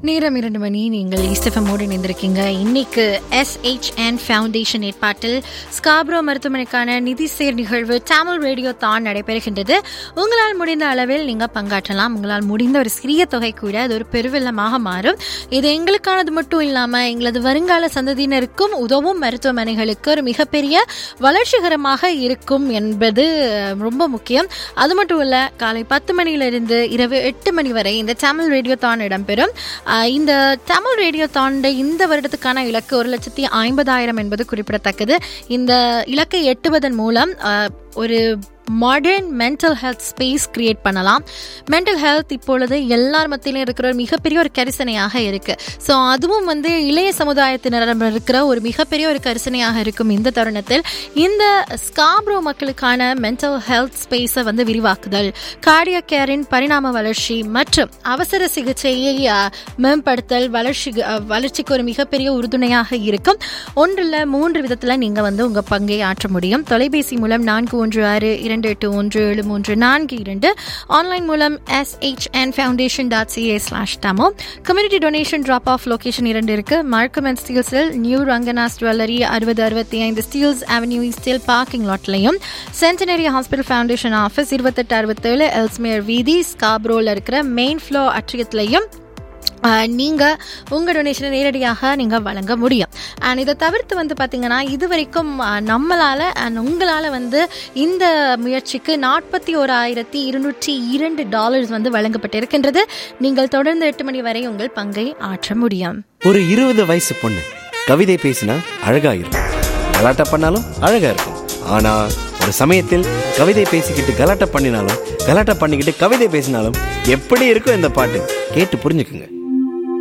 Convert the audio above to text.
நேரம் இரண்டு மணி நீங்கள் ஈஸ்டஃபமோடு இணைந்திருக்கீங்க இன்னைக்கு எஸ்ஹெச்என் ஃபவுண்டேஷன் ஏற்பாட்டில் ஸ்காப்ரோ மருத்துவமனைக்கான நிதி சேர் நிகழ்வு தமிழ் ரேடியோ தான் நடைபெறுகின்றது உங்களால் முடிந்த அளவில் நீங்கள் பங்காற்றலாம் உங்களால் முடிந்த ஒரு சிறிய தொகை கூட அது ஒரு பெருவெள்ளமாக மாறும் இது எங்களுக்கானது மட்டும் இல்லாமல் எங்களது வருங்கால சந்ததியினருக்கும் உதவும் மருத்துவமனைகளுக்கு ஒரு மிகப்பெரிய வளர்ச்சிகரமாக இருக்கும் என்பது ரொம்ப முக்கியம் அது மட்டும் இல்ல காலை பத்து மணியிலிருந்து இரவு எட்டு மணி வரை இந்த தமிழ் ரேடியோ தான் இடம்பெறும் ஆஹ் இந்த தமிழ் ரேடியோ தாண்ட இந்த வருடத்துக்கான இலக்கு ஒரு லட்சத்தி ஐம்பதாயிரம் என்பது குறிப்பிடத்தக்கது இந்த இலக்கை எட்டுவதன் மூலம் ஆஹ், ஒரு modern mental health space create பண்ணலாம் மென்டல் ஹெல்த் இப்பொழுது எல்லார் மத்தியிலும் இருக்கிற ஒரு மிகப்பெரிய ஒரு கரிசனையாக இருக்கு ஸோ அதுவும் வந்து இளைய சமுதாயத்தினரிடம் இருக்கிற ஒரு மிகப்பெரிய ஒரு கரிசனையாக இருக்கும் இந்த தருணத்தில் இந்த ஸ்காப்ரோ மக்களுக்கான மென்டல் ஹெல்த் ஸ்பேஸை வந்து விரிவாக்குதல் கார்டியோ கேரின் பரிணாம வளர்ச்சி மற்றும் அவசர சிகிச்சையை அஹ், மேம்படுத்தல் வளர்ச்சி அஹ், வளர்ச்சிக்கு ஒரு மிகப்பெரிய உறுதுணையாக இருக்கும் ஒன்றில் மூன்று விதத்தில் நீங்கள் வந்து உங்கள் பங்கை ஆற்ற முடியும் தொலைபேசி மூலம் நான்கு ஒன்று ஆறு இரண்டு எட்டு ஒன்று ஏழு மூன்று நான்கு இரண்டு ஆன்லைன் மூலம் SHN foundation dot CA slash டமோ community donation drop off location இரண்டு இருக்கு மார்க்கம் அண்ட் ஸ்டீல்ஸில் நியூ ரங்கனாஸ் ஜுவல்லரி அறுபது அறுபத்தி ஐந்து ஸ்டீல்ஸ் அவென்யூ ஸ்டீல் பார்க்கிங் லாட்லையும் சென்டனரி ஹாஸ்பிட்டல் ஃபவுண்டேஷன் ஆஃபீஸ் இருபத்தெட்டு அறுபத்தேழு எல்ஸ்மேர் வீதி ஸ்காப்ரோவில் இருக்கிற மெயின் ஃப்ளோ அற்றியத்திலையும் ஆஹ் நீங்க உங்க டொனேஷனை நேரடியாக நீங்க வழங்க முடியும் அண்ட் இதை தவிர்த்து வந்து பாத்தீங்கன்னா இது வரைக்கும் ஆஹ் நம்மளால அண்ட் உங்களால வந்து இந்த முயற்சிக்கு நாற்பத்தி ஓராயிரத்தி இருநூற்றி இரண்டு டாலர்ஸ் வந்து வழங்கப்பட்டிருக்கின்றது நீங்கள் தொடர்ந்து எட்டு மணி வரை உங்கள் பங்கை ஆற்ற முடியும் ஒரு இருபது வயசு பொண்ணு கவிதை பேசினா அழகா இருக்கும் கலாட்டா பண்ணாலும் அழகா இருக்கும் ஆனா ஒரு சமயத்தில் கவிதை பேசிக்கிட்டு கலாட்டா பண்ணினாலும் கலாட்டா பண்ணிக்கிட்டு கவிதை பேசினாலும் எப்படி இருக்கும் இந்த பாட்டு கேட்டு புரிஞ்சுக்குங்க